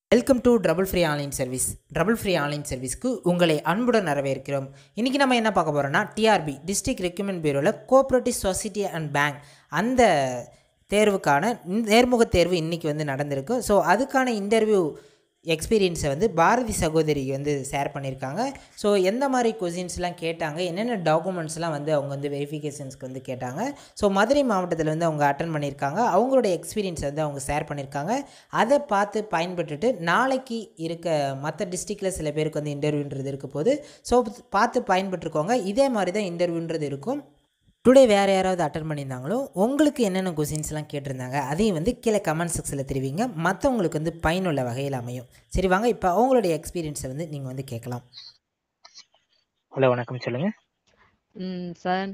Welcome to double free online service double free online சர்வீஸ்க்கு உங்களை அன்புடன் வரவேற்கிறோம் இன்றைக்கி நம்ம என்ன பார்க்க போகிறோம்னா டிஆர்பி டிஸ்ட்ரிக்ட் ரெக்யூமெண்ட் பியூரோவில் கோஆப்ரேட்டிவ் சொசைட்டி அண்ட் பேங்க் அந்த தேர்வுக்கான நேர்முக தேர்வு இன்றைக்கி வந்து நடந்திருக்கு ஸோ அதுக்கான இன்டர்வியூ எக்ஸ்பீரியன்ஸை வந்து பாரதி சகோதரி வந்து ஷேர் பண்ணியிருக்காங்க ஸோ எந்த மாதிரி கொஷின்ஸ்லாம் கேட்டாங்க என்னென்ன டாக்குமெண்ட்ஸ்லாம் வந்து அவங்க வந்து வெரிஃபிகேஷன்ஸ்க்கு வந்து கேட்டாங்க ஸோ மதுரை மாவட்டத்தில் வந்து அவங்க அட்டன் பண்ணியிருக்காங்க அவங்களோட எக்ஸ்பீரியன்ஸை வந்து அவங்க ஷேர் பண்ணியிருக்காங்க அதை பார்த்து பயன்பட்டுட்டு நாளைக்கு இருக்க மற்ற டிஸ்ட்ரிக்டில் சில பேருக்கு வந்து இன்டர்வியூன்றது இருக்க போது ஸோ பார்த்து பயன்பட்டுருக்கோங்க இதே மாதிரி தான் இன்டர்வியூன்றது இருக்கும் டுடே வேறு யாராவது அட்டன் பண்ணியிருந்தாங்களோ உங்களுக்கு என்னென்ன கொஷின்ஸ்லாம் கேட்டிருந்தாங்க அதையும் வந்து கீழே கமெண்ட் செக்ஷனில் தெரிவிங்க மற்றவங்களுக்கு வந்து பயனுள்ள வகையில் அமையும் சரி வாங்க இப்போ அவங்களுடைய எக்ஸ்பீரியன்ஸை வந்து நீங்கள் வந்து கேட்கலாம் ஹலோ வணக்கம் சொல்லுங்க ம் சார்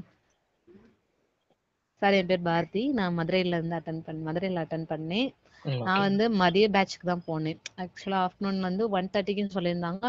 சார் என் பேர் பாரதி நான் மதுரையில இருந்து அட்டன் பண்ண மதுரையில அட்டன் பண்ணேன் ம், நான் okay. வந்து மதிய பேட்ச்க்கு தான் போனேன் ஆக்சுவலா ஆஃப்டர்நூன் வந்து ஒன் தேர்ட்டிக்குன்னு சொல்லியிருந்தாங்க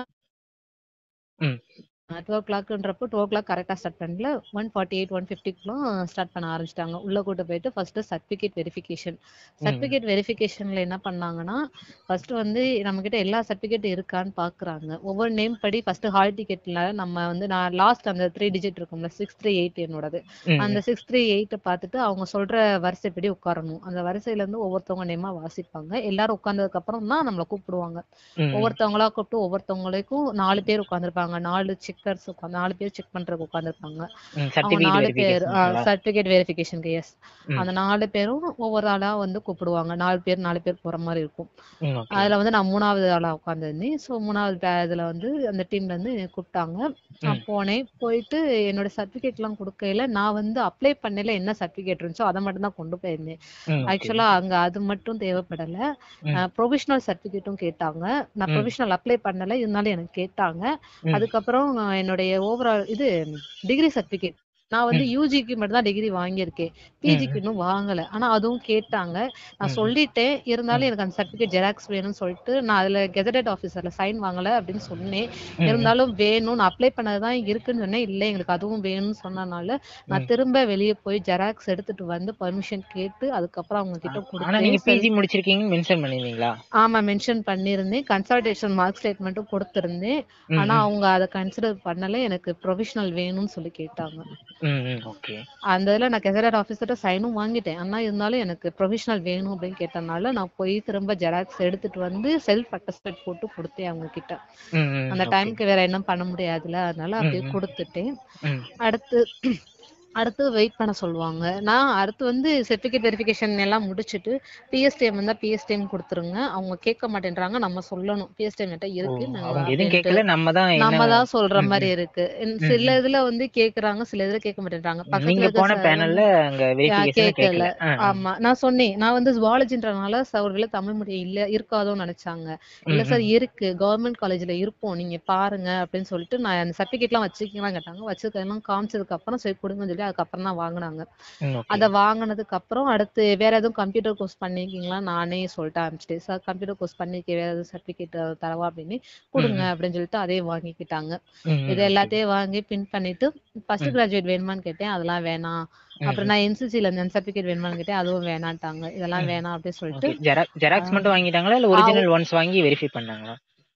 ம். டூ ஓ கிளாக்ன்றப்போ டூ ஓ கிளாக் கரெக்டாக ஸ்டார்ட் பண்ணல ஒன் ஃபார்ட்டி எயிட் ஒன் ஃபிஃப்டிக்குலாம் ஸ்டார்ட் பண்ண ஆரம்பிச்சிட்டாங்க உள்ள கூட்டு போயிட்டு ஃபர்ஸ்ட் சர்டிஃபிகேட் வெரிஃபிகேஷன் சர்டிஃபிகேட் வெரிஃபிகேஷன்ல என்ன பண்ணாங்கன்னா ஃபர்ஸ்ட் வந்து நம்ம கிட்ட எல்லா சர்டிஃபிகேட் இருக்கான்னு பாக்குறாங்க ஒவ்வொரு நேம் படி ஃபர்ஸ்ட் ஹால் டிக்கெட்ல நம்ம வந்து நான் லாஸ்ட் அந்த த்ரீ டிஜிட் இருக்கும்ல சிக்ஸ் த்ரீ எயிட் என்னோடது ம், அந்த சிக்ஸ் த்ரீ எயிட்டை பார்த்துட்டு அவங்க சொல்ற வரிசைப்படி உட்காரணும் அந்த வரிசையில இருந்து ஒவ்வொருத்தவங்க நேமா வாசிப்பாங்க எல்லாரும் உட்கார்ந்ததுக்கு அப்புறம் தான் நம்மள கூப்பிடுவாங்க ம், ம். ஒவ்வொருத்தவங்களா கூப்பிட்டு ஒவ்வொருத்தவங்களுக்கும் நாலு பேர் உட்கார்ந்திருப்பாங்க நாலு செக்கர்ஸ் நாலு பேர் செக் பண்றதுக்கு உட்கார்ந்திருப்பாங்க ம், அவங்க certificate நாலு பேர் verification-ங்களா? சர்டிபிகேட் வெரிஃபிகேஷனுக்கு எஸ் ம். அந்த நாலு பேரும் ஒவ்வொரு ஆளா வந்து கூப்பிடுவாங்க நாலு பேர் நாலு பேர் போற மாதிரி இருக்கும் ம், okay. அதுல வந்து நான் மூணாவது ஆளா உட்காந்துருந்தேன் ஸோ மூணாவது பே- இதுல வந்து அந்த டீம்ல இருந்து என்னை கூப்பிட்டாங்க நான் ம். போனேன் போயிட்டு என்னோட சர்டிபிகேட் எல்லாம் கொடுக்கையில நான் வந்து அப்ளை பண்ணல என்ன சர்டிபிகேட் இருந்துச்சோ அதை மட்டும் தான் கொண்டு போயிருந்தேன் ம், okay. ஆக்சுவலா அங்க அது மட்டும் தேவைப்படல ம். ப்ரொவிஷனல் சர்டிபிகேட்டும் கேட்டாங்க நான் ம். ப்ரொவிஷனல் அப்ளை பண்ணல இருந்தாலும் எனக்கு கேட்டாங்க ம். அதுக்கப்புறம் நான் என்னுடைய ஓவரால் இது டிகிரி சர்டிபிகேட் நான் வந்து யூஜிக்கு மட்டும் தான் டிகிரி வாங்கியிருக்கேன் பிஜிக்கு இன்னும் வாங்கல ஆனா அதுவும் கேட்டாங்க நான் ம். சொல்லிட்டேன் ம். இருந்தாலும் எனக்கு அந்த சர்டிபிகேட் ஜெராக்ஸ் வேணும்னு சொல்லிட்டு நான் அதுல கெசடட் ஆஃபீஸர்ல சைன் வாங்கல அப்படின்னு சொன்னேன் ம், ம். இருந்தாலும் வேணும் நான் அப்ளை பண்ணதுதான் இருக்குன்னு சொன்னேன் இல்ல எங்களுக்கு அதுவும் வேணும்னு சொன்னனால நான் ம். திரும்ப வெளியே போய் ஜெராக்ஸ் எடுத்துட்டு வந்து பர்மிஷன் கேட்டு அதுக்கப்புறம் அவங்க கிட்ட ஆனா நீங்க கொடுத்தேன் பிஜி முடிச்சிருக்கீங்கன்னு மென்ஷன் பண்ணிருந்தீங்களா ஆமா மென்ஷன் பண்ணியிருந்தேன் கன்சல்டேஷன் மார்க் ஸ்டேட்மெண்ட்டும் கொடுத்திருந்தேன் ம், ஆனா ம். அவங்க அதை கன்சிடர் பண்ணல எனக்கு ப்ரொவிஷனல் வேணும்னு சொல்லி கேட்டாங்க ம், ம், okay. அந்த இதுல நான் கெசடட் ஆஃபீஸர்ட்ட சைனும் வாங்கிட்டேன் ஆனா இருந்தாலும் எனக்கு ப்ரொவிஷனல் வேணும் அப்படின்னு கேட்டனால நான் போய் திரும்ப ஜெராக்ஸ் எடுத்துட்டு வந்து செல்ஃப் அட்டஸ்டட் போட்டு கொடுத்தேன் அவங்க கிட்ட ம், ம், அந்த okay. டைம்க்கு வேற என்ன பண்ண முடியாதுல்ல அதனால ம், அப்படியே ம். கொடுத்துட்டேன் ம். அடுத்து அடுத்து வெயிட் பண்ண சொல்லுவாங்க நான் அடுத்து வந்து சர்டிபிகேட் வெரிஃபிகேஷன் எல்லாம் முடிச்சிட்டு பிஎஸ்டிஎம் வந்தா பிஎஸ்டிஎம் கொடுத்துருங்க அவங்க கேட்க மாட்டேன்றாங்க நம்ம சொல்லணும் பிஎஸ்டிஎம் கிட்ட ஓ, இருக்கு நாங்க அவங்க எதுவும் அப்படின்ட்டு கேட்கல நம்ம தான் நம்ம என்ன தான் சொல்ற ம், மாதிரி ம். இருக்கு இன் ம், சில ம். இதுல வந்து கேக்குறாங்க சில இதுல கேட்க மாட்டேன்றாங்க ம், பக்கத்துல நீங்க இருக்க போன சார் பேனல்ல வந்து அங்க யா, வெரிஃபிகேஷன் கேட்கல கேட்கல ஆ, ஆ. ஆமா நான் சொன்னேன் நான் வந்து ஜுவாலஜின்றனால ஒருவேளை தமிழ் மீடியம் இல்ல இருக்காதோன்னு நினைச்சாங்க இல்ல ம், சார் ம். இருக்கு கவர்மெண்ட் காலேஜ்ல இருப்போம் நீங்க பாருங்க அப்படின்னு சொல்லிட்டு நான் அந்த சர்டிபிகேட் எல்லாம் வச்சிருக்கீங்களா கேட்டாங்க வச்சிருக்கெல்லாம் காமிச்சதுக்கு அப்புறம் சரி கொடுங்கன்னு சொல்லி அதுக்கப்புறம் தான் வாங்குனாங்க ம், okay. அத வாங்குனதுக்கு அப்புறம் அடுத்து வேற எதுவும் கம்ப்யூட்டர் கோர்ஸ் பண்ணிருக்கீங்களா நானே சொல்லிட்டு ஆரம்பிச்சிட்டேன் சார் கம்ப்யூட்டர் கோர்ஸ் பண்ணிருக்கேன் வேற எதுவும் சர்டிபிகேட் தரவா அப்படின்னு ம், கொடுங்க ம். அப்படின்னு சொல்லிட்டு அதையும் வாங்கிக்கிட்டாங்க ம், இது ம், okay. எல்லாத்தையும் வாங்கி பின் பண்ணிட்டு ஃபர்ஸ்ட் ம், கிராஜுவேட் வேணுமான்னு கேட்டேன் அதெல்லாம் வேணாம் ம், அப்புறம் ம். நான் என்சிசில இருந்த சர்டிபிகேட் வேணுமான்னு கேட்டேன் அதுவும் வேணான்ட்டாங்க இதெல்லாம் ம். வேணாம் அப்படின்னு சொல்லிட்டு Okay. ஜெரா- ஜெராக்ஸ் மட்டும் வாங்கிட்டாங்களா இல்ல ஆ, ஒரிஜினல் ஒன்ஸ் வாங்கி வெரிஃபை பண்ணாங்களா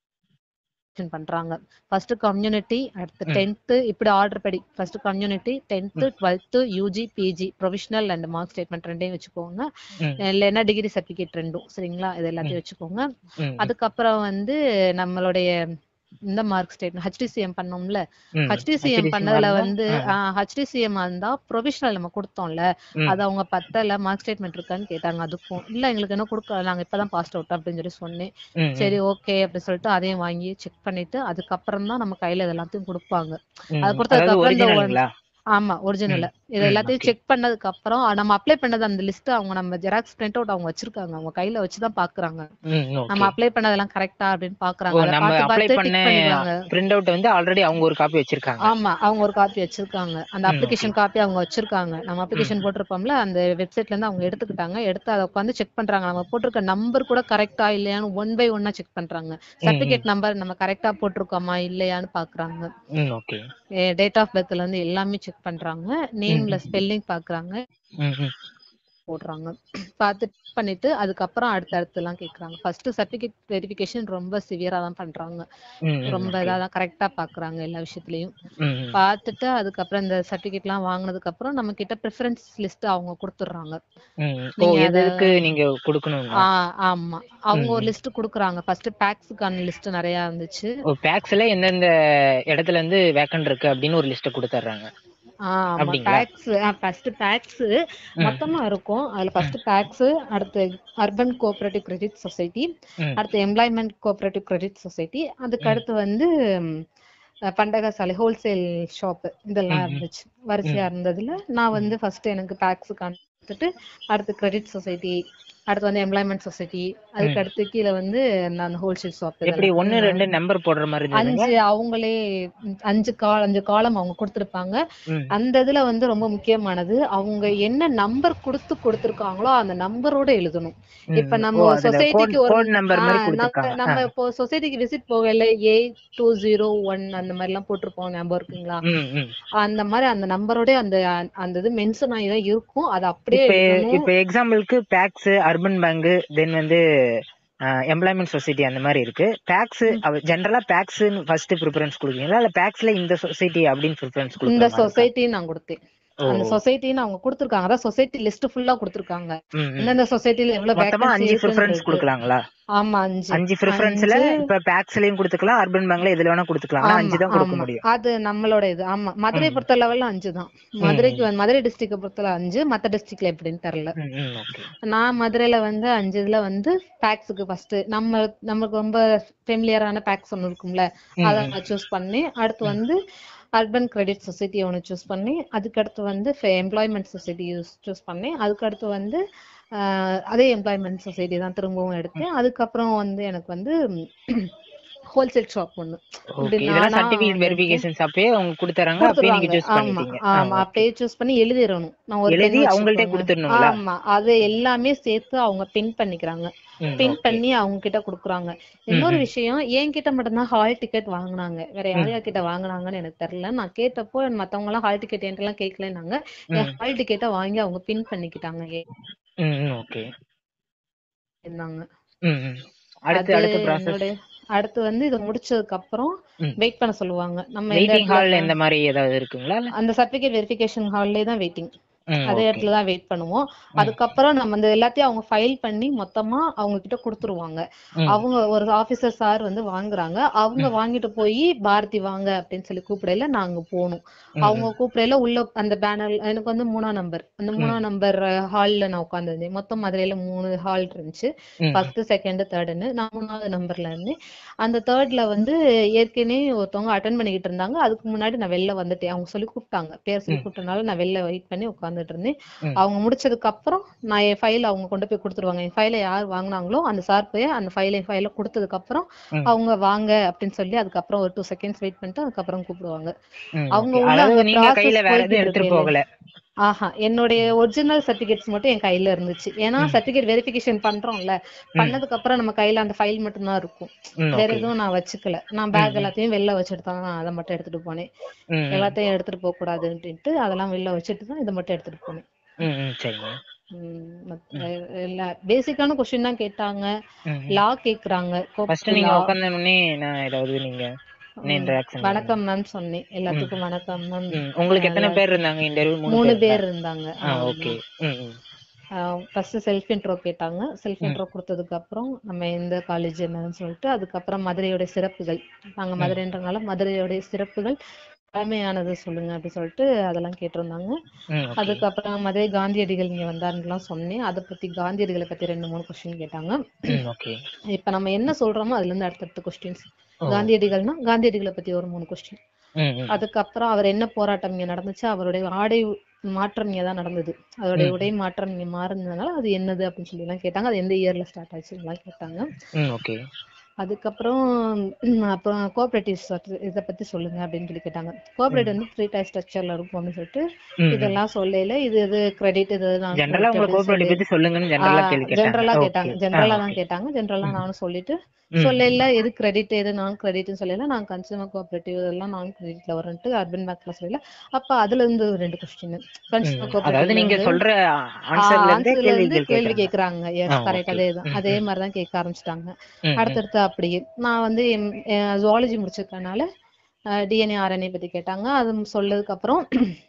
mention பண்றாங்க ஃபர்ஸ்ட் கம்யூனிட்டி அடுத்து ம். டென்த்து இப்படி ஆர்டர் படி ஃபர்ஸ்ட் கம்யூனிட்டி டென்த்து ம். Twelfth UG PG provisional and mark statement ரெண்டையும் வச்சுக்கோங்க ம். இல்லைன்னா டிகிரி சர்டிஃபிகேட் ரெண்டும் சரிங்களா இது ம். எல்லாத்தையும் வச்சுக்கோங்க ம், ம். அதுக்கப்புறம் வந்து நம்மளுடைய இந்த மார்க் ஸ்டேட்மெண்ட் ஹெச்டிசிஎம் பண்ணோம்ல ம். ஹெச்டிசிஎம் HDCMA பண்ணதுல இருந்தா வந்து ஆ. ஹெச்டிசிஎம் இருந்தா ப்ரொவிஷனல் நம்ம கொடுத்தோம்ல ம். அது அவங்க பத்தல மார்க் ஸ்டேட்மெண்ட் இருக்கான்னு கேட்டாங்க அதுக்கும் இல்ல எங்களுக்கு என்ன கொடுக்க நாங்க இப்பதான் பாஸ் அவுட் அப்படின்னு சொல்லி சொன்னேன் ம், ம். சரி ஓகே அப்படி சொல்லிட்டு அதையும் வாங்கி செக் பண்ணிட்டு அதுக்கப்புறம் தான் நம்ம கையில இது எல்லாத்தையும் கொடுப்பாங்க ம். அது கொடுத்ததுக்கு அதாவது அப்புறம் இந்த ஒன் ஒரிஜினலுங்களா ஆமா ஒரிஜினல் ம். இது ம். எல்லாத்தையும் ஓகே செக் பண்ணதுக்கு அப்புறம் நம்ம அப்ளை பண்ணது அந்த லிஸ்ட் அவங்க நம்ம ஜெராக்ஸ் பிரிண்ட் அவுட் அவங்க வச்சிருக்காங்க அவங்க கையில வச்சுதான் பாக்குறாங்க ம் நம்ம ஓகே அப்ளை பண்ணதெல்லாம் கரெக்டா அப்படின்னு ஓ பாக்குறாங்க அதை நம்ம பார்த்து அப்ளை பார்த்து பண்ண டிக் பண்ணிடுவாங்க பிரிண்ட் அவுட் வந்து ஆல்ரெடி அவங்க ஒரு காப்பி வச்சிருக்காங்க ஆமா அவங்க ஒரு காப்பி வச்சிருக்காங்க அந்த ம் ஓகே அப்ளிகேஷன் காப்பி அவங்க வச்சிருக்காங்க நம்ம ம் அப்ளிகேஷன் போட்டிருப்போம்ல அந்த வெப்சைட்ல இருந்து அவங்க எடுத்துக்கிட்டாங்க எடுத்து அதை உட்காந்து செக் பண்றாங்க நம்ம போட்டிருக்க நம்பர் கூட கரெக்டா இல்லையான்னு ஒன் பை ஒன்னா செக் பண்றாங்க ம் ம் சர்டிபிகேட் நம்பர் நம்ம கரெக்டா போட்டிருக்கோமா இல்லையான்னு பாக்குறாங்க ம் ஓகே டேட் ஆஃப் பர்த்ல இருந்து எல்லாமே செக் பண்றாங்க ம் நேம்ல ம் ஸ்பெல்லிங் பாக்குறாங்க ம் ம் போடுறாங்க பார்த்து பண்ணிட்டு அதுக்கப்புறம் அடுத்து அடுத்து எல்லாம் கேக்குறாங்க ஃபர்ஸ்ட் சர்டிபிகேட் வெரிஃபிகேஷன் ரொம்ப சிவியரா தான் பண்றாங்க ம், ம், ரொம்ப okay. இதா தான் கரெக்டா பாக்குறாங்க எல்லா விஷயத்துலயும் ம், ம். பார்த்துட்டு அதுக்கப்புறம் இந்த சர்டிபிகேட் எல்லாம் வாங்குனதுக்கு அப்புறம் நம்ம கிட்ட ப்ரிஃபரன்ஸ் லிஸ்ட் அவங்க கொடுத்துடுறாங்க ம், ம். ஓ நீங்க அத- எதுக்கு நீங்க கொடுக்கணுங்களா ஆ ஆமா அவங்க ஒரு ம். லிஸ்ட் குடுக்குறாங்க ஃபர்ஸ்ட் பேக்ஸுக்கான லிஸ்ட் நிறைய இருந்துச்சு ஓ பேக்ஸ்ல எந்தெந்த இடத்துல இருந்து வேக்கன்ட் இருக்கு அப்படின்னு ஒரு லிஸ்ட் கொடுத்துட்றாங்க ஆ, ஆமா அப்படிங்களா? பேக்ஸ் ஃபர்ஸ்ட் பேக்ஸ் மொத்தமா இருக்கும் அதுல ஃபர்ஸ்ட் பேக்ஸ் அடுத்து அர்பன் கோஆபரேட்டிவ் கிரெடிட் சொசைட்டி ம். அடுத்து எம்ப்ளாய்மெண்ட் கோஆபரேட்டிவ் கிரெடிட் சொசைட்டி அதுக்கு அடுத்து வந்து ம், அஹ், பண்டக சாலை ஹோல்சேல் ஷாப் இதெல்லாம் ம், ம். இருந்துச்சு வரிசையா இருந்ததுல நான் வந்து ஃபர்ஸ்ட் எனக்கு பேக்ஸ் காமிச்சிட்டு அடுத்து கிரெடிட் சொசைட்டி அடுத்து வந்து எம்ப்ளாய்மெண்ட் சொசைட்டி அதுக்கு அடுத்து கீழே வந்து நான் ஹோல்சேல் ஷாப் எப்படி ஒன்னு ரெண்டு நம்பர் போடுற மாதிரி இருந்ததுங்க அஞ்சு அவங்களே ம், அஞ்சு கால் அஞ்சு காலம் அவங்க கொடுத்திருப்பாங்க ம். அந்த இதுல வந்து ரொம்ப முக்கியமானது அவங்க என்ன நம்பர் கொடுத்து கொடுத்திருக்காங்களோ அந்த நம்பரோட எழுதணும் ம், இப்ப ம். நம்ம ஓ, ஒரு அதுல சொசைட்டிக்கு code- ஒரு code number மாதிரி ஆ, நம்ம கொடுத்திருக்காங்க. நம்ம ஆ. இப்போ சொசைட்டிக்கு விசிட் போகல ஏ டூ ஜீரோ ஒன் அந்த மாதிரி எல்லாம் போட்டிருப்போம் ஞாபகம் இருக்குங்களா ம், ம். அந்த மாதிரி அந்த நம்பரோட அந்த அந்த இது மென்ஷன் ஆகி தான் இருக்கும் அது அப்படியே இப்ப எழுதணும் இப்ப எக்ஸாம்பிளுக்கு பேக்ஸ் அர்பன் பேங்க் தென் வந்து எம்ப்ளாய்மெண்ட் சொசைட்டி அந்த மாதிரி இருக்கு பேக்ஸ் ஜென்ரலா பேக்ஸ் ஃபர்ஸ்ட் ப்ரிஃபரன்ஸ் கொடுக்குறீங்களா இல்ல பேக்ஸ்ல இந்த சொசைட்டி அப்படின்னு ப்ரிஃபரன்ஸ் இந்த கொடுக்குறீங்க சொசைட்டி நான் கொடுத்தேன் அந்த சொசைட்டின்னு அவங்க கொடுத்திருக்காங்க அதான் சொசைட்டி லிஸ்ட் ஃபுல்லா கொடுத்திருக்காங்க எந்தெந்த சொசைட்டில எவ்வளவு மொத்தமா வேகன்சி அஞ்சு ப்ரிஃபரன்ஸ் இருக்குன்றது கொடுக்கலாங்களா ஆமா அஞ்சு அஞ்சு ப்ரிஃபரன்ஸ்ல அஞ்சு. இப்ப பேக்ஸ்லயும் கொடுத்துக்கலாம் அர்பன் பேங்க்ல எதுல வேணா கொடுத்துக்கலாம் ஆனா அஞ்சு ஆமா, தான் கொடுக்க ஆமா. முடியும் அது நம்மளோட இது ஆமா மதுரை ம். பொறுத்த லெவல்ல அஞ்சு தான் மதுரைக்கு வந்து- மதுரை டிஸ்ட்ரிக்ட பொறுத்தல அஞ்சு மத்த டிஸ்ட்ரிக்ட்ல எப்படின்னு தெரியல ம், ம், okay. நான் மதுரையில வந்து அஞ்சு இதுல வந்து பேக்ஸுக்கு ஃபர்ஸ்ட் நம்ம நமக்கு ரொம்ப ஃபெமிலியரான பேக்ஸ் ஒன்று இருக்கும்ல ம், அதை ம். நான் சூஸ் பண்ணி அடுத்து வந்து அர்பன் கிரெடிட் சொசைட்டி ஒன்று சூஸ் பண்ணி அதுக்கு அடுத்து வந்து எம்ப்ளாய்மெண்ட் சொசைட்டி சூஸ் பண்ணி அதுக்கு அடுத்து வந்து ஆஹ், அதே எம்ப்ளாய்மெண்ட் சொசைட்டி தான் திரும்பவும் எடுத்தேன் அதுக்கப்புறம் வந்து எனக்கு வந்து ஹோல்சேல் ஷாப் ஒன்று Okay, இதெல்லாம் சர்டிபிகேட் வெரிஃபிகேஷன்ஸ் அப்பயே அவங்க கொடுத்துறாங்க அப்பயே நீங்க சூஸ் ஆமா பண்ணிட்டீங்க ஆமா அப்பயே சூஸ் பண்ணி எழுதிடணும் நான் ஒரு எழுதி pen அவங்கள்ட்டே வச்சுக்கோங்க. கொடுத்துடணுங்களா? ஆமா அது எல்லாமே சேர்த்து அவங்க பின் பண்ணிக்கிறாங்க ம், பின் okay. பண்ணி அவங்க கிட்ட குடுக்குறாங்க இன்னொரு விஷயம் என்கிட்ட மட்டும்தான் ஹால் டிக்கெட் வாங்குனாங்க வேற யார் யார் கிட்ட வாங்குனாங்கன்னு எனக்கு தெரியல நான் கேட்டப்போ மத்தவங்க எல்லாம் ஹால் டிக்கெட் என்கிட்ட எல்லாம் கேட்கலன்னாங்க என் ஹால் டிக்கெட்டை வாங்கி அவங்க பின் பண்ணிக்கிட்டாங்க ம், ம், okay. இருந்தாங்க ம், ம். அடுத்து அது அடுத்த ப்ராசஸ் என்னோட அடுத்து வந்து இதை முடிச்சதுக்கு அப்புறம் ம். வெயிட் பண்ண சொல்லுவாங்க நம்ம எந்த வெயிட்டிங் இடத்துல ஹால்ல இந்த மாதிரி ஏதாவது இருக்குங்களா இல்ல? அந்த சர்டிபிகேட் வெரிஃபிகேஷன் ஹால்லே தான் வெயிட்டிங் ம், அதே okay. இடத்துல தான் வெயிட் பண்ணுவோம் அதுக்கப்புறம் நம்ம அந்த எல்லாத்தையும் அவங்க ஃபைல் பண்ணி மொத்தமா அவங்க கிட்ட கொடுத்துருவாங்க ம். அவங்க ஒரு ஆபீசர் சார் வந்து வாங்குறாங்க அவங்க வாங்கிட்டு போய் பாரதி வாங்க அப்படின்னு சொல்லி கூப்பிடையில நாங்க போகணும் ம், அவங்க கூப்பிடையில உள்ள அந்த பேனர் எனக்கு வந்து மூணாம் நம்பர் அந்த மூணாம் நம்பர் ஹால்ல நான் உட்காந்துருந்தேன் மொத்தம் மதுரையில மூணு ஹால் இருந்துச்சு ம், ஃபர்ஸ்ட் செகண்ட் தேர்டுன்னு நான் மூணாவது நம்பர்ல இருந்தேன் அந்த தேர்ட்ல வந்து ஏற்கனவே ஒருத்தவங்க அட்டன் பண்ணிக்கிட்டு இருந்தாங்க அதுக்கு முன்னாடி நான் வெளில வந்துட்டேன் அவங்க சொல்லி கூப்பிட்டாங்க பேர் சொல்லி கூப்பிட்டனால நான் வெளில வெயிட் பண்ணி உட்காந்துட்டு இருந்தேன் ம். அவங்க முடிச்சதுக்கு அப்புறம் நான் என் ஃபைல் அவங்க கொண்டு போய் கொடுத்துருவாங்க என் ஃபைலை யார் வாங்குனாங்களோ அந்த சார் போய் அந்த ஃபைலை ஃபைல கொடுத்ததுக்கு அப்புறம் ம். அவங்க வாங்க அப்படின்னு சொல்லி அதுக்கப்புறம் ஒரு டூ செகண்ட்ஸ் வெயிட் பண்ணிட்டு அதுக்கப்புறம் கூப்பிடுவாங்க ம், அவங்க okay. உள்ள அதாவது அந்த நீங்க process கையில வேற எதுவும் போய்கிட்டு எடுத்துட்டு இருக்கையில- போகல ஆஹா என்னுடைய ஒரிஜினல் சர்டிபிகேட்ஸ் மட்டும் என் கையில இருந்துச்சு ஏன்னா சர்டிபிகேட் வெரிஃபிகேஷன் பண்றோம்ல பண்ணதுக்கு அப்புறம் நம்ம கையில அந்த ஃபைல் மட்டும் தான் இருக்கும் ம், வேற okay. எதுவும் நான் வச்சுக்கல நான் பேக் எல்லாத்தையும் வெளில வச்சுட்டு தான் நான் அதை மட்டும் எடுத்துட்டு போனேன் ம், ம். எல்லாத்தையும் எடுத்துட்டு போக கூடாதுன்ட்டு அதெல்லாம் வெளில வச்சுட்டு தான் இதை மட்டும் எடுத்துட்டு போனேன் ம், ம், சரிங்க பேசிக்கான கொஸ்டின் தான் கேட்டாங்க ம், ம். லா கேக்குறாங்க ஃபர்ஸ்ட் corporate நீங்க law. உட்கார்ந்த உடனே நான் ஏதாவது நீங்க என்ன இன்டராக்ஷன் வணக்கம் மேம் சொன்னேன் எல்லாத்துக்கும் வணக்கம் மேம் உங்களுக்கு எத்தனை பேர் இருந்தாங்க இன்டர்வியூ மூணு பேர் இருந்தாங்க ஆ ஓகே ம் ம் ஃபர்ஸ்ட் செல்ஃப் இன்ட்ரோ கேட்டாங்க செல்ஃப் இன்ட்ரோ கொடுத்ததுக்கு அப்புறம் நம்ம எந்த காலேஜ் என்னன்னு சொல்லிட்டு அதுக்கப்புறம் மதுரையோட சிறப்புகள் நாங்க மதுரைன்றனால மதுரையோட சிறப்புகள் பழமையானது சொல்லுங்க அப்படி சொல்லிட்டு அதெல்லாம் கேட்டிருந்தாங்க ம் okay. அதுக்கப்புறம் மதுரை காந்தியடிகள் இங்க வந்தாருன்னுலாம் சொன்னேன் அதை பத்தி காந்தியடிகளை பத்தி ரெண்டு மூணு கொஸ்டின் கேட்டாங்க ம் ஓகே இப்ப நம்ம என்ன சொல்றோமோ அதுல இருந்து அடுத்தடுத்த கொஸ்டின்ஸ் ஓ. காந்தியடிகள்னா காந்தியடிகளை பத்தி ஒரு மூணு கொஸ்டின் ம் ம் அதுக்கப்புறம் அவர் என்ன போராட்டம் இங்க நடந்துச்சு அவருடைய ஆடை மாற்றம் இங்க தான் நடந்தது அதோடைய ம். உடை மாற்றம் இங்க மாறுனதுனால அது என்னது அப்படின்னு சொல்லி எல்லாம் கேட்டாங்க அது எந்த இயர்ல ஸ்டார்ட் ஆச்சு எல்லாம் கேட்டாங்க ம் ஓகே அதுக்கப்புறம் உம், அப்புறம் கோஆபரேட்டிவ் இத பத்தி சொல்லுங்க அப்படின்னு சொல்லி கேட்டாங்க கோஆபரேட் வந்து த்ரீ டைப் ஸ்ட்ரக்சர்ல இருக்கும் அப்படின்னு சொல்லிட்டு ம் இதெல்லாம் சொல்லல இது இது கிரெடிட் இது நான் ஜெனரலா உங்க கோஆபரேட்டிவ் பத்தி சொல்லுங்கன்னு ஜெனரலா கேள்வி ஜென்ரலா கேட்டாங்க கேட்டாங்க Okay. ஜென்ரலா ஆ, தான் okay. கேட்டாங்க ஜென்ரலா நானும் சொல்லிட்டு ம். சொல்லல எது கிரெடிட் எது நான் கிரெடிட்னு சொல்லல நான் கன்சூமர் கோஆபரேட்டிவ் எல்லாம் நான் கிரெடிட்ல வரேன்ட்டு அர்பன் பேங்க்ல சொல்லல அப்ப அதுல இருந்து ஒரு ரெண்டு கொஸ்டின் ம். கன்சூமர் அதாவது நீங்க கோஆபரேட்டிவ் சொல்ற ஆன்சர்ல இருந்தே ஆன்சர்ல இருந்து கேள்விகள் கேள்வி கேக்குறாங்க கேக்குறாங்க எஸ் ஆ, கரெக்ட் okay. அதேதான் ம், அதே ம். மாதிரிதான் கேட்க ஆரம்பிச்சிட்டாங்க ம், ம். அடுத்தடுத்து அப்படியே நான் வந்து ஜுவாலஜி முடிச்சிருக்கனால டிஎன்ஏ ஆர்என்ஏ பத்தி கேட்டாங்க அது சொல்லதுக்கு அப்புறம்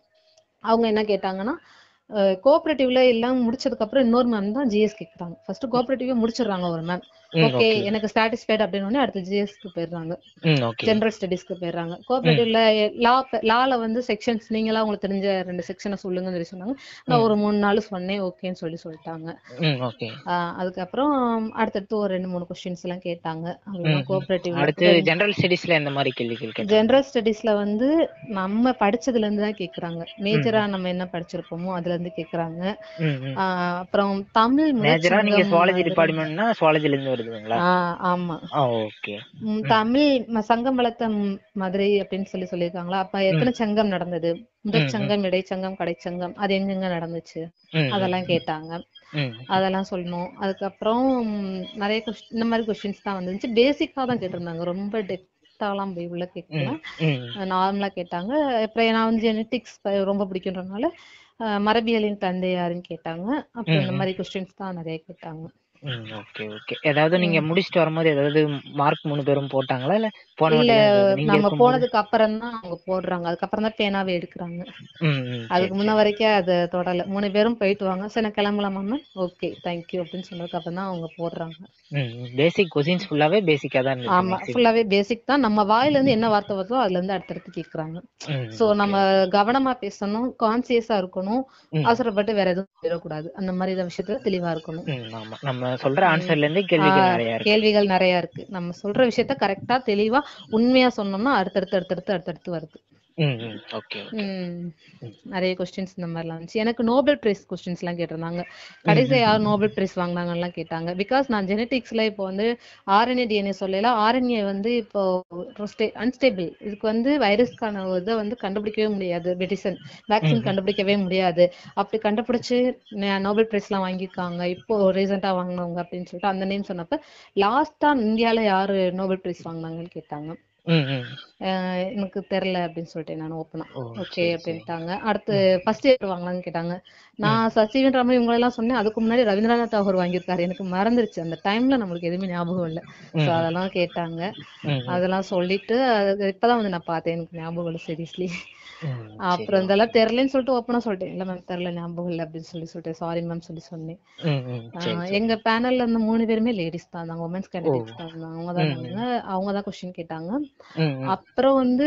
அவங்க என்ன கேட்டாங்கன்னா கோஆபரேட்டிவ்ல எல்லாம் முடிச்சதுக்கு அப்புறம் இன்னொரு மேம் தான் ஜிஎஸ் கேக்குறாங்க ஃபர்ஸ்ட் கோஆபரேட்டிவ் முடிச்சிடுறாங்க ஒரு மேம் ம், ஓகே okay. எனக்கு சாட்டிஸ்ஃபைட் அப்படின்னு உடனே அடுத்து ஜிஎஸ்க்கு போயிடுறாங்க ம், okay. ஜெனரல் ஸ்டடீஸ்க்கு போயிடுறாங்க கோஆபரேட்டிவ்ல லா லால வந்து செக்ஷன்ஸ் நீங்களா உங்களுக்கு தெரிஞ்ச ரெண்டு செக்ஷனை சொல்லுங்கன்னு சொல்லி சொன்னாங்க நான் ஒரு மூணு நாள் சொன்னேன் ஓகேன்னு சொல்லி சொல்லிட்டாங்க ம், okay. ஆஹ் அதுக்கப்புறம் அடுத்தடுத்து ஒரு ரெண்டு மூணு கொஸ்டின்ஸ் எல்லாம் கேட்டாங்க ம், அவ்வளவுதான் ம். கோஆபரேட்டிவ்ல அடுத்து ஜெனரல் ஸ்டடீஸ்ல எந்த மாதிரி கேள்விகள் கேட்டாங்க ஜெனரல் ஸ்டடீஸ்ல வந்து நம்ம படிச்சதுல இருந்து தான் கேக்குறாங்க மேஜரா நம்ம என்ன படிச்சிருப்போமோ அதுல இருந்து கேக்குறாங்க ம், ம். ஆஹ் அப்புறம் தமிழ் மேஜரா நீங்க முதற்சங்கம் சுவாலஜி மாதிரி- டிபார்ட்மெண்ட்னா சுவாலஜில இருந்து வருதுங்களா ஆஹ் ஆமா ஆ ஓகே ம், தமிழ் ம- சங்கம் வளர்த்த ம், மதுரை அப்படின்னு சொல்லி சொல்லியிருக்காங்களா அப்ப எத்தனை சங்கம் நடந்தது முதற் சங்கம் இடைச்சங்கம் கடைச்சங்கம் அது எங்கெங்க நடந்துச்சு அதெல்லாம் கேட்டாங்க அதெல்லாம் சொல்லணும் அதுக்கப்புறம் ம், நிறைய கொஸ்டின் இந்த மாதிரி கொஸ்டின்ஸ் தான் வந்துச்சு பேசிக்கா தான் கேட்டிருந்தாங்க ரொம்ப டெப்தாலாம் போய் உள்ள கேட்கல நார்மலா கேட்டாங்க அப்புறம் நான் வந்து ஜெனட்டிக்ஸ் ரொம்ப பிடிக்குன்றதுனால அஹ், மரபியலின் தந்தை யாருன்னு கேட்டாங்க அப்புறம் இந்த மாதிரி கொஸ்டின்ஸ் தான் நிறைய கேட்டாங்க ஓகே ஓகே ஏதாவது நீங்க முடிச்சிட்டு வரும்போது ஏதாவது மார்க் மூணு பேரும் போட்டாங்களா இல்ல போன இல்ல வாட்டி ஏதாவது நீங்க நம்ம இருக்கும்போது போனதுக்கு அப்புறம் தான் அவங்க போடுறாங்க அதுக்கப்புறம் தான் பேனாவே எடுக்கிறாங்க ம், ம், அதுக்கு சரி, முன்ன வரைக்கும் அது தொடல மூணு பேரும் போயிட்டு வாங்க சரி நான் கிளம்பலாமா ஓகே தேங்க்யூ அப்படின்னு சொன்னதுக்கு அப்புறம் தான் அவங்க போடுறாங்க பேசிக் கொஸ்டின்ஸ் ஃபுல்லாவே பேசிக்கா தான் இருந்துச்சு ஆமா maximum. ஃபுல்லாவே பேசிக் தான் நம்ம வாயில இருந்து என்ன வார்த்தை வருதோ அதுல இருந்து அடுத்தடுத்து கேக்குறாங்க ம், சோ okay. நம்ம கவனமா பேசணும் கான்சியஸா இருக்கணும் ம். அவசரப்பட்டு வேற எதுவும் போயிடக்கூடாது அந்த மாதிரி இத விஷயத்துல தெளிவா இருக்கணும் ம், ஆமா நம்ம சொல்ற ஆன்சர்ல இருந்து கேள்விகள் ஆஹ் நிறைய இருக்கு கேள்விகள் நிறைய இருக்கு நம்ம சொல்ற விஷயத்த கரெக்டா தெளிவா உண்மையா சொன்னோம்னா அடுத்தடுத்து அடுத்தடுத்து அடுத்தடுத்து வருது ம், ம், okay, okay. உம் நிறைய கொஸ்டின்ஸ் இந்த மாதிரிலாம் இருந்துச்சு எனக்கு நோபல் பிரைஸ் கொஸ்டின்ஸ் எல்லாம் கேட்டிருந்தாங்க கடைசியா யார் நோபல் பிரைஸ் வாங்கினாங்கன்னு எல்லாம் கேட்டாங்க பிகாஸ் நான் ஜெனட்டிக்ஸ்ல இப்போ வந்து ஆர்என்ஏ டிஎன்ஏ சொல்லல ஆர்என்ஏ வந்து இப்போ அன்ஸ்டேபிள் இதுக்கு வந்து வைரஸ்க்கான இதை வந்து கண்டுபிடிக்கவே முடியாது மெடிசன் வேக்சின் கண்டுபிடிக்கவே முடியாது அப்படி கண்டுபிடிச்சு ந- நோபல் பிரைஸ் எல்லாம் வாங்கியிருக்காங்க இப்போ ரீசெண்டா வாங்கினவங்க அப்படின்னு சொல்லிட்டு அந்த நேம் சொன்னப்ப லாஸ்டா இந்தியால யாரு நோபல் பிரைஸ் வாங்கினாங்கன்னு கேட்டாங்க ம், ம். அஹ் எனக்கு தெரியல அப்படின்னு சொல்லிட்டேன் நான் ஓப்பனா ஓ, ஓகே சரி, அப்படின்ட்டாங்க அடுத்து ஃபர்ஸ்ட் இயர் வாங்கலாம்னு கேட்டாங்க நான் சசிவன் ராமன் இவங்க எல்லாம் சொன்னேன் அதுக்கு முன்னாடி ரவீந்திரநாத் தாகூர் வாங்கியிருக்காரு எனக்கு மறந்துருச்சு அந்த டைம்ல நம்மளுக்கு எதுவுமே ஞாபகம் இல்ல சோ அதெல்லாம் கேட்டாங்க ம், ம். அதெல்லாம் சொல்லிட்டு அது இப்பதான் வந்து நான் பார்த்தேன் எனக்கு ஞாபகம் இல்லை சீரியஸ்லி ம், அப்புறம் இதெல்லாம் தெரியலன்னு சொல்லிட்டு ஓப்பனா சொல்லிட்டேன் இல்ல மேம் தெரியல ஞாபகம் இல்லை அப்படின்னு சொல்லி சொல்லிட்டு சாரி மேம் சொல்லி சொன்னேன் ம், ம், சரி, ஆஹ் சரி. எங்க பேனல்ல இருந்த மூணு பேருமே லேடிஸ் தான் இருந்தாங்க உமன்ஸ் கேண்டிடேட்ஸ் தான் இருந்தாங்க அவங்க தான் இருந்தாங்க அவங்க தான் கொஸ்டின் கேட்டாங்க ம், ம். அப்புறம் வந்து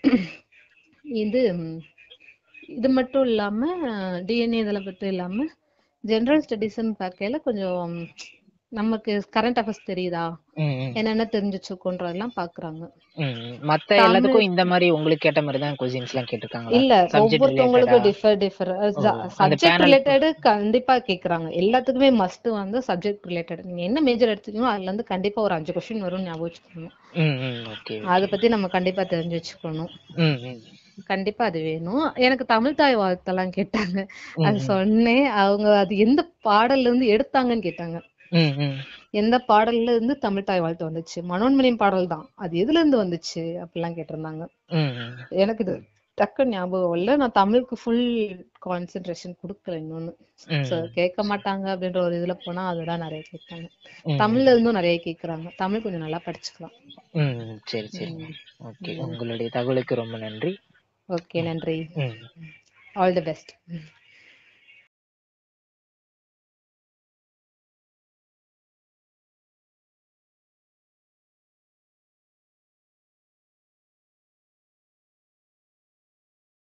இது ம், இது மட்டும் இல்லாம டிஎன்ஏ இதெல்லாம் பத்தி இல்லாம ஜெனரல் ஸ்டடீஸ்ன்னு பார்க்கையில கொஞ்சம் நமக்கு கரண்ட் அஃபேர்ஸ் தெரியுதா ம், ம். என்னென்ன தெரிஞ்சு வச்சுக்கோன்றதெல்லாம் பாக்குறாங்க ம், ம். மத்த எல்லாத்துக்கும் இந்த மாதிரி உங்களுக்கு கேட்ட மாதிரி தான் கொஸ்டின்ஸ் எல்லாம் கேட்டிருக்காங்களா இல்ல Subject ஒவ்வொருத்தவங்களுக்கும் related-ஆ? டிஃபர் டிஃபர் அந்த சப்ஜெக்ட் panel- ரிலேட்டட் கண்டிப்பா கேக்குறாங்க எல்லாத்துக்குமே மஸ்ட் வந்து சப்ஜெக்ட் ரிலேட்டட் நீங்க என்ன மேஜர் எடுத்துக்கீங்களோ அதுல இருந்து கண்டிப்பா ஒரு அஞ்சு கொஸ்டின் வரும் ஞாபகம் வச்சுக்கணும் ம், ம், okay, okay. அதை பத்தி நம்ம கண்டிப்பா தெரிஞ்சு வச்சுக்கணும் ம், ம். கண்டிப்பா அது வேணும் எனக்கு தமிழ் தாய் வாழ்த்தெல்லாம் கேட்டாங்க அது சொன்னேன் அவங்க அது எந்த பாடல்ல இருந்து எடுத்தாங்கன்னு கேட்டாங்க ம், ம். எந்த பாடல்ல இருந்து தமிழ் தாய் வாழ்த்து வந்துச்சு மனோன்மணியின் பாடல் தான் அது எதுல இருந்து வந்துச்சு அப்படிலாம் கேட்டிருந்தாங்க ம், ம். எனக்கு இது டக்கு ஞாபகம் இல்ல நான் தமிழுக்கு ஃபுல் கான்சென்ட்ரேஷன் கொடுக்கல இன்னொன்னு ம். So, கேட்க மாட்டாங்க அப்படின்ற ஒரு இதுல போனா அதெல்லாம் நிறைய கேட்காங்க ம். தமிழ்ல இருந்தும் நிறைய கேக்குறாங்க தமிழ் கொஞ்சம் நல்லா படிச்சுக்கலாம் ம், ம். சரி சரி ஓகே உங்களுடைய தகவலுக்கு ரொம்ப நன்றி ஓகே நன்றி ம் ஆல் தி பெஸ்ட்